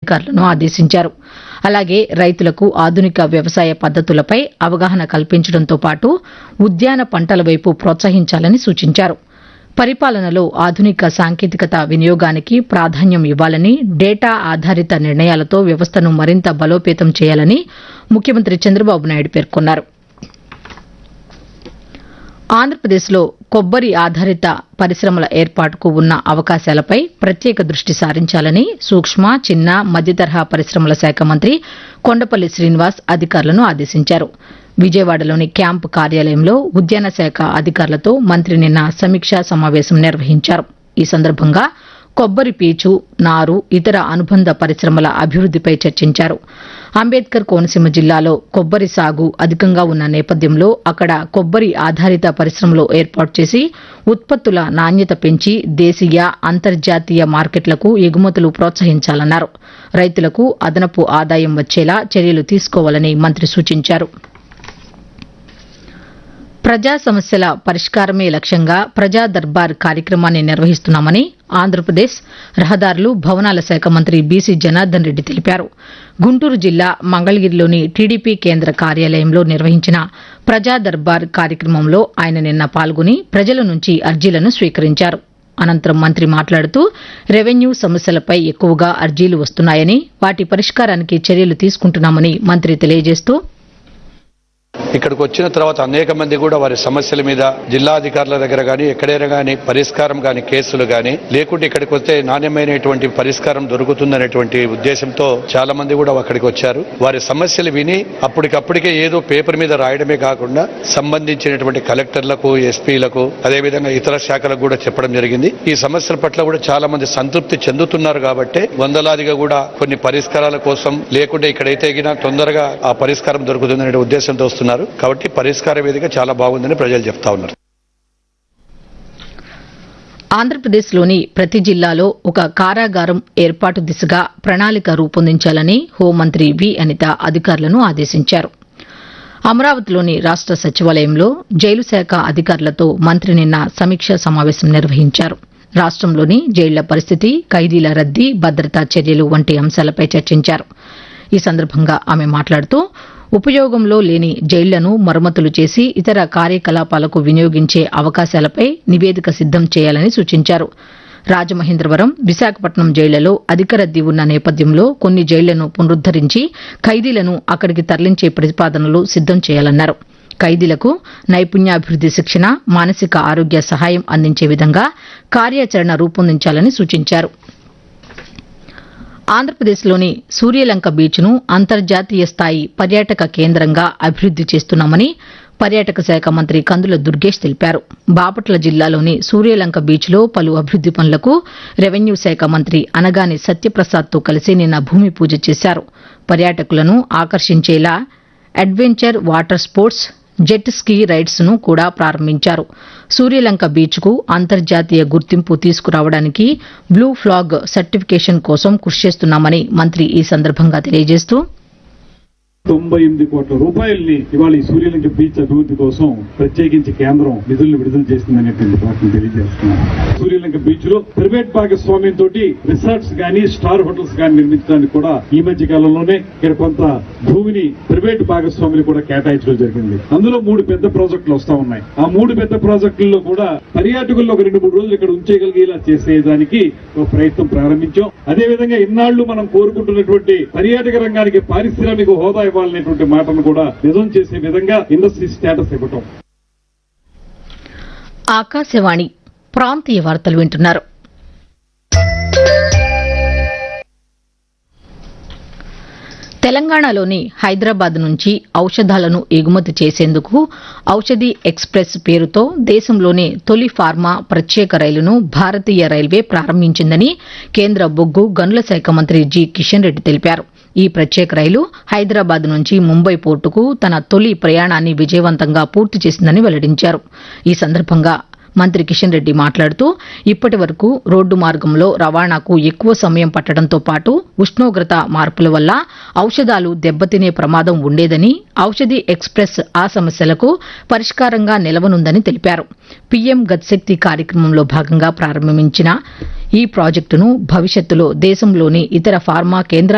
అధికారులను ఆదేశించారు అలాగే రైతులకు ఆధునిక వ్యవసాయ పద్దతులపై అవగాహన కల్పించడంతో పాటు ఉద్యాన పంటల వైపు ప్రోత్సహించాలని సూచించారు పరిపాలనలో ఆధునిక సాంకేతికత వినియోగానికి ప్రాధాన్యం ఇవ్వాలని డేటా ఆధారిత నిర్ణయాలతో వ్యవస్థను మరింత బలోపేతం చేయాలని ముఖ్యమంత్రి చంద్రబాబు నాయుడు పేర్కొన్నారు ఆంధ్రప్రదేశ్లో కొబ్బరి ఆధారిత పరిశ్రమల ఏర్పాటుకు ఉన్న అవకాశాలపై ప్రత్యేక దృష్టి సారించాలని సూక్ష్మ చిన్న మధ్యతరహా పరిశ్రమల శాఖ మంత్రి కొండపల్లి శ్రీనివాస్ అధికారులను ఆదేశించారు విజయవాడలోని క్యాంపు కార్యాలయంలో ఉద్యాన శాఖ అధికారులతో మంత్రి నిన్న సమీక్షా సమావేశం నిర్వహించారు ఈ సందర్భంగా కొబ్బరి పీచు నారు ఇతర అనుబంధ పరిశ్రమల అభివృద్దిపై చర్చించారు అంబేద్కర్ కోనసీమ జిల్లాలో కొబ్బరి సాగు అధికంగా ఉన్న నేపథ్యంలో అక్కడ కొబ్బరి ఆధారిత పరిశ్రమలు ఏర్పాటు చేసి ఉత్పత్తుల నాణ్యత పెంచి దేశీయ అంతర్జాతీయ మార్కెట్లకు ఎగుమతులు ప్రోత్సహించాలన్నారు రైతులకు అదనపు ఆదాయం వచ్చేలా చర్యలు తీసుకోవాలని మంత్రి సూచించారు ప్రజా సమస్యల పరిష్కారమే లక్ష్యంగా ప్రజా దర్బార్ కార్యక్రమాన్ని నిర్వహిస్తున్నామని ఆంధ్రప్రదేశ్ రహదారులు భవనాల శాఖ మంత్రి బీసీ జనార్దన్ రెడ్డి తెలిపారు గుంటూరు జిల్లా మంగళగిరిలోని టీడీపీ కేంద్ర కార్యాలయంలో నిర్వహించిన ప్రజా దర్బార్ కార్యక్రమంలో ఆయన నిన్న పాల్గొని ప్రజల నుంచి అర్జీలను స్వీకరించారు అనంతరం మంత్రి మాట్లాడుతూ రెవెన్యూ సమస్యలపై ఎక్కువగా అర్జీలు వస్తున్నాయని వాటి పరిష్కారానికి చర్యలు తీసుకుంటున్నామని మంత్రి తెలియజేస్తూ ఇక్కడికి వచ్చిన తర్వాత అనేక మంది కూడా వారి సమస్యల మీద జిల్లా అధికారుల దగ్గర కానీ ఎక్కడైనా కానీ పరిష్కారం కానీ కేసులు కానీ లేకుంటే ఇక్కడికి వస్తే నాణ్యమైనటువంటి పరిష్కారం దొరుకుతుందనేటువంటి ఉద్దేశంతో చాలా మంది కూడా అక్కడికి వచ్చారు వారి సమస్యలు విని అప్పటికప్పటికే ఏదో పేపర్ మీద రాయడమే కాకుండా సంబంధించినటువంటి కలెక్టర్లకు ఎస్పీలకు అదేవిధంగా ఇతర శాఖలకు కూడా చెప్పడం జరిగింది ఈ సమస్యల పట్ల కూడా చాలా మంది సంతృప్తి చెందుతున్నారు కాబట్టి వందలాదిగా కూడా కొన్ని పరిష్కారాల కోసం లేకుంటే ఇక్కడైతే గినా తొందరగా ఆ పరిష్కారం దొరుకుతుందనే ఉద్దేశంతో వస్తున్నారు కాబట్టి పరిష్కార వేదిక చాలా బాగుందని ప్రజలు చెప్తా ఉన్నారు ఆంధ్రప్రదేశ్లోని ప్రతి జిల్లాలో ఒక కారాగారం ఏర్పాటు దిశగా ప్రణాళిక రూపొందించాలని హోంమంత్రి వి అనిత అధికారులను ఆదేశించారు అమరావతిలోని రాష్ట సచివాలయంలో జైలు శాఖ అధికారులతో మంత్రి నిన్న సమీక్షా సమావేశం నిర్వహించారు రాష్టంలోని జైళ్ల పరిస్థితి ఖైదీల రద్దీ భద్రతా చర్యలు వంటి అంశాలపై చర్చించారు ఈ సందర్భంగా ఆమె మాట్లాడుతూ ఉపయోగంలో లేని జైళ్లను మరమ్మతులు చేసి ఇతర కార్యకలాపాలకు వినియోగించే అవకాశాలపై నివేదిక సిద్దం చేయాలని సూచించారు రాజమహేంద్రవరం విశాఖపట్నం జైళ్లలో అధిక రద్దీ ఉన్న నేపథ్యంలో కొన్ని జైళ్లను పునరుద్దరించి ఖైదీలను అక్కడికి తరలించే ప్రతిపాదనలు సిద్దం చేయాలన్నారు ఖైదీలకు నైపుణ్యాభివృద్ది శిక్షణ మానసిక ఆరోగ్య సహాయం అందించే విధంగా కార్యాచరణ రూపొందించాలని సూచించారు ఆంధ్రప్రదేశ్లోని సూర్యలంక బీచ్ను అంతర్జాతీయ స్థాయి పర్యాటక కేంద్రంగా అభివృద్ది చేస్తున్నామని పర్యాటక శాఖ మంత్రి కందుల దుర్గేష్ తెలిపారు బాపట్ల జిల్లాలోని సూర్యలంక బీచ్లో పలు అభివృద్ది పనులకు రెవెన్యూ శాఖ మంత్రి అనగాని సత్యప్రసాద్తో కలిసి నిన్న భూమి పూజ చేశారు పర్యాటకులను ఆకర్షించేలా adventure water sports jet ski rides ను కూడా ప్రారంభించారు సూర్యలంక బీచ్ కు అంతర్జాతీయ గుర్తింపు తీసుకురావడానికి బ్లూ ఫ్లాగ్ సర్టిఫికేషన్ కోసం కృషి చేస్తున్నామని మంత్రి ఈ సందర్భంగా తెలియజేస్తూ తొంభై ఎనిమిది కోట్ల రూపాయల్ని ఇవాళ ఈ సూర్యలింగ బీచ్ అభివృద్ధి కోసం ప్రత్యేకించి కేంద్రం నిధులను విడుదల చేసిందనేటువంటి వాటిని తెలియజేస్తున్నాను సూర్యలింగ బీచ్ లో ప్రైవేట్ భాగస్వామ్యంతో రిసార్ట్స్ గానీ స్టార్ హోటల్స్ గానీ నిర్మించడానికి కూడా ఈ మధ్య కాలంలోనే ఇక్కడ కొంత భూమిని ప్రైవేట్ భాగస్వాములు కూడా కేటాయించడం జరిగింది అందులో మూడు పెద్ద ప్రాజెక్టులు వస్తా ఉన్నాయి ఆ మూడు పెద్ద ప్రాజెక్టుల్లో కూడా పర్యాటకుల్లో ఒక రెండు మూడు రోజులు ఇక్కడ ఉంచేయగలిగేలా చేసేదానికి ఒక ప్రయత్నం ప్రారంభించాం అదే విధంగా ఇన్నాళ్లు మనం కోరుకుంటున్నటువంటి పర్యాటక రంగానికి పారిశ్రామిక హోదా ఇవ్వాలనేటువంటి మాటను కూడా నిజం చేసే విధంగా ఇండస్ట్రీ స్టేటస్ ఇవ్వటం ఆకాశవాణి ప్రాంతీయ వార్తలు వింటున్నారు తెలంగాణలోని హైదరాబాద్ నుంచి ఔషధాలను ఎగుమతి చేసేందుకు ఔషధి ఎక్స్ప్రెస్ పేరుతో దేశంలోనే తొలి ఫార్మా ప్రత్యేక రైలును భారతీయ రైల్వే ప్రారంభించిందని కేంద్ర బొగ్గు గనుల శాఖ మంత్రి జి కిషన్ రెడ్డి తెలిపారు ఈ ప్రత్యేక రైలు హైదరాబాద్ నుంచి ముంబై పోర్టుకు తన తొలి ప్రయాణాన్ని విజయవంతంగా పూర్తి చేసిందని వెల్లడించారు ఈ సందర్భంగా మంత్రి కిషన్ రెడ్డి మాట్లాడుతూ ఇప్పటి వరకు రోడ్డు మార్గంలో రవాణాకు ఎక్కువ సమయం పట్టడంతో పాటు ఉష్ణోగ్రత మార్పుల వల్ల ఔషధాలు దెబ్బతినే ప్రమాదం ఉండేదని ఔషధి ఎక్స్ప్రెస్ ఆ సమస్యలకు పరిష్కారంగా నిలవనుందని తెలిపారు పీఎం గతిశక్తి కార్యక్రమంలో భాగంగా ప్రారంభించిన ఈ ప్రాజెక్టును భవిష్యత్తులో దేశంలోని ఇతర ఫార్మా కేంద్రాల